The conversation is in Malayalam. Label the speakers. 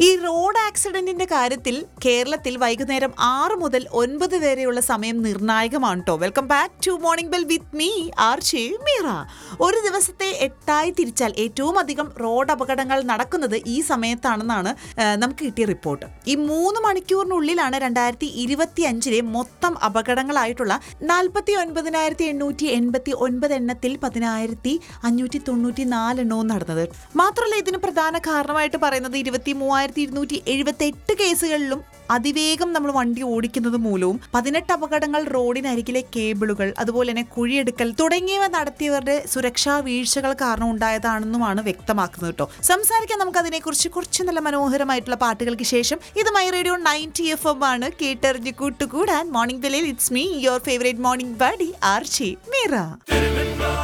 Speaker 1: ഈ റോഡ് ആക്സിഡന്റിന്റെ കാര്യത്തിൽ കേരളത്തിൽ വൈകുന്നേരം ആറ് മുതൽ ഒൻപത് വരെയുള്ള സമയം നിർണായകമാണ് കേട്ടോ welcome back to Morning Bell with me R J Meera ഒരു ദിവസത്തെ എട്ടായി തിരിച്ചാൽ ഏറ്റവും അധികം റോഡ് അപകടങ്ങൾ നടക്കുന്നത് ഈ സമയത്താണെന്നാണ് ആ, നമുക്ക് കിട്ടിയ റിപ്പോർട്ട് ഈ മൂന്ന് മണിക്കൂറിനുള്ളിലാണ് രണ്ടായിരത്തി ഇരുപത്തി അഞ്ചിലെ മൊത്തം അപകടങ്ങളായിട്ടുള്ള നാൽപ്പത്തി ഒൻപതിനായിരത്തി എണ്ണൂറ്റി എൺപത്തി ഒൻപത് എണ്ണത്തിൽ പതിനായിരത്തി അഞ്ഞൂറ്റി തൊണ്ണൂറ്റി നാല് എണ്ണവും നടന്നത് മാത്രമല്ല ഇതിന് പ്രധാന കാരണമായിട്ട് പറയുന്നത് ഇരുപത്തി മൂവായിരത്തി ഇരുന്നൂറ്റി എഴുപത്തി എട്ട് കേസുകളിലും അതിവേഗം നമ്മൾ വണ്ടി ഓടിക്കുന്നത് മൂലവും പതിനെട്ട് അപകടങ്ങൾ റോഡിനരികിലെ കേബിളുകൾ അതുപോലെ തന്നെ കുഴിയെടുക്കൽ തുടങ്ങിയവ നടത്തിയവരുടെ സുരക്ഷാ വീഴ്ചകൾ കാരണം ഉണ്ടായതാണെന്നുമാണ് വ്യക്തമാക്കുന്നത് കേട്ടോ സംസാരിക്കാൻ നമുക്ക് അതിനെക്കുറിച്ച് കുറച്ച് നല്ല മനോഹരമായിട്ടുള്ള പാട്ടുകൾക്ക് ശേഷം ഇത് my radio ninety F M ആണ് കേട്ടറിഞ്ഞ് കൂട്ടുകൂടാൻ മോർണിംഗ് ബെല്ലിൽ it's me your favourite morning buddy RJ Meera